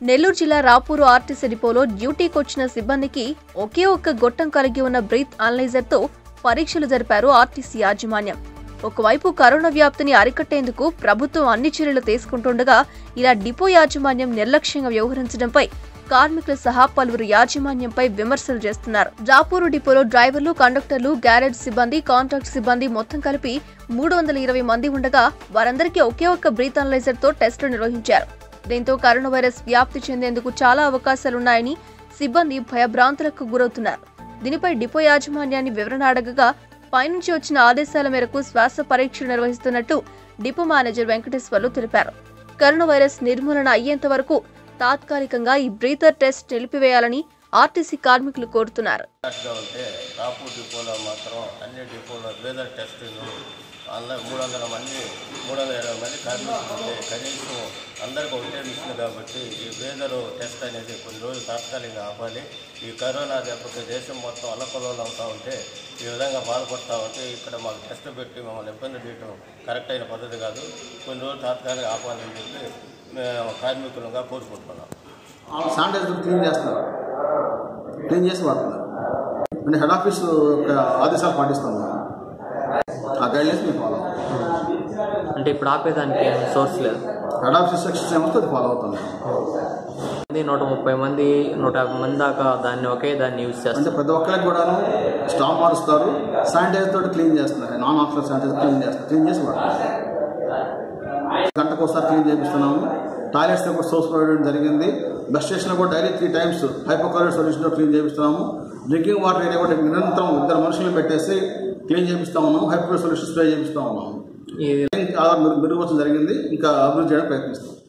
నెల్లూరు జిల్లా రాపూరు ఆర్టీసీ డిపోలో డ్యూటీకి వచ్చిన సిబ్బందికి ఒకే ఒక్క గొట్టం కలిగి ఉన్న బ్రీత్ అనలైజర్తో పరీక్షలు జరిపారు ఆర్టీసీ యాజమాన్యం ఒకవైపు కరోనా వ్యాప్తిని అరికట్టేందుకు ప్రభుత్వం అన్ని చర్యలు తీసుకుంటుండగా ఇలా డిపో యాజమాన్యం నిర్లక్ష్యంగా వ్యవహరించడంపై కార్మికులు సహా పలువురు యాజమాన్యంపై విమర్శలు చేస్తున్నారు రాపూరు డిపోలో డ్రైవర్లు కండక్టర్లు గ్యారేజ్ సిబ్బంది కాంట్రాక్ట్ సిబ్బంది మొత్తం కలిపి మూడు వందల ఇరవై మంది ఉండగా వారందరికీ ఒకే ఒక్క బ్రీత్ అనలైజర్ తో టెస్టులు నిర్వహించారు దీంతో కరోనా వైరస్ వ్యాప్తి చెందేందుకు చాలా అవకాశాలున్నాయని సిబ్బంది భయభ్రాంతులకు గురవుతున్నారు దీనిపై డిపో యాజమాన్యాన్ని వివరణ అడగగా పైనుంచి వచ్చిన ఆదేశాల మేరకు శ్వాస పరీక్షలు నిర్వహిస్తున్నట్టు డిపో మేనేజర్ వెంకటేశ్వర్లు తెలిపారు కరోనా వైరస్ నిర్మూలన అయ్యేంత వరకు తాత్కాలికంగా ఈ బ్రీతర్ టెస్ట్ నిలిపివేయాలని ఆర్టీసీ కార్మికులు కోరుతున్నారు గా ఉంటే రాపూర్ డిపోలో మాత్రం అన్ని డిపోలో వేదర్ టెస్టింగ్ అందరు మూడు వందల మంది మూడు వందల ఇరవై మంది కార్మికులు ఉంటే కనీసం అందరికి ఒకటే మిషన్ కాబట్టి ఈ వేదర్ టెస్ట్ అనేది కొన్ని రోజులు తాత్కాలికంగా ఆపాలి ఈ కరోనా దెబ్బకి దేశం మొత్తం అల్లకల్లోలు అవుతూ ఉంటే ఈ విధంగా బాధపడతా ఉంటే ఇక్కడ మాకు టెస్ట్ పెట్టి మమ్మల్ని ఇబ్బంది చేయడం కరెక్ట్ అయిన పద్ధతి కాదు కొన్ని రోజులు తాత్కాలికంగా ఆపాలని చెప్పి మేము కార్మికులుగా కోరుకుంటున్నాం వాళ్ళు శానిటైజర్ క్లీన్ చేస్తున్నారు క్లీన్ చేసి వాడుతున్నారు అంటే హెడ్ ఆఫీస్ యొక్క ఆదేశాలు పాటిస్తాము ఆ గైడ్లైన్స్ మేము ఫాలో అవుతాం అంటే ఇప్పుడు ఆపేదానికి ఏం సోర్స్ లేదు హెడ్ ఆఫీస్ ఇన్స్ట్రక్షన్స్ ఏమొస్తే అది ఫాలో అవుతాం మంది నూట ముప్పై మంది నూట యాభై మంది దాకా దాన్ని ఒకే దాన్ని యూజ్ అంటే చేస్తారు ప్రతి ఒక్కరికి కూడాను స్టాప్ మారుస్తారు శానిటైజర్ తోటి క్లీన్ చేస్తున్నారు నాన్ ఆఫీసర్ శానిటైజర్ క్లీన్ చేస్తారు క్లీన్ చేసి వాడతారు గంటకు ఒకసారి క్లీన్ చేపిస్తున్నాము టాయిలెట్స్ కూడా సోర్స్ ప్రొవైడ్ జరిగింది బస్ స్టేషన్లో కూడా డైలీ త్రీ టైమ్స్ హైపోక్లోరైడ్ సొల్యూషన్తో క్లీన్ చేపిస్తున్నాము డ్రింకింగ్ వాటర్ ఏరియా కూడా నిరంతరం ఇద్దరు మనుషులు పెట్టేసి క్లీన్ చేపిస్తా ఉన్నాము హైపోక్లోరైడ్ సొల్యూషన్ స్ప్రే చేపిస్తా ఉన్నాము ఇది ఆధార్ మెరుగుపరచడం జరిగింది ఇంకా అభివృద్ధి చేయడానికి ప్రయత్నిస్తాం